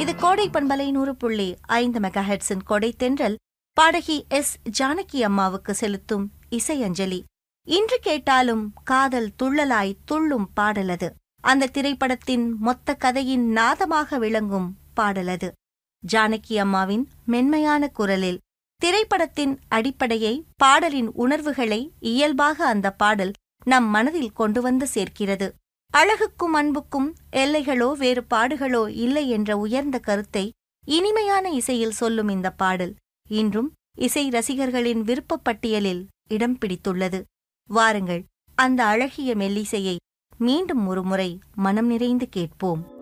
இது கோடை பண்பலை நூறு புள்ளி ஐந்து மெகாஹெட்ஸின் கொடை தென்றல் பாடகி எஸ் ஜானகி அம்மாவுக்கு செலுத்தும் இசையஞ்சலி இன்று கேட்டாலும் காதல் துள்ளலாய் துள்ளும் பாடலது அந்த திரைப்படத்தின் மொத்த கதையின் நாதமாக விளங்கும் பாடலது ஜானகி அம்மாவின் மென்மையான குரலில் திரைப்படத்தின் அடிப்படையை பாடலின் உணர்வுகளை இயல்பாக அந்த பாடல் நம் மனதில் கொண்டு வந்து சேர்க்கிறது அழகுக்கும் அன்புக்கும் எல்லைகளோ வேறு பாடுகளோ இல்லை என்ற உயர்ந்த கருத்தை இனிமையான இசையில் சொல்லும் இந்த பாடல் இன்றும் இசை ரசிகர்களின் விருப்பப் பட்டியலில் இடம் பிடித்துள்ளது வாருங்கள் அந்த அழகிய மெல்லிசையை மீண்டும் ஒருமுறை மனம் நிறைந்து கேட்போம்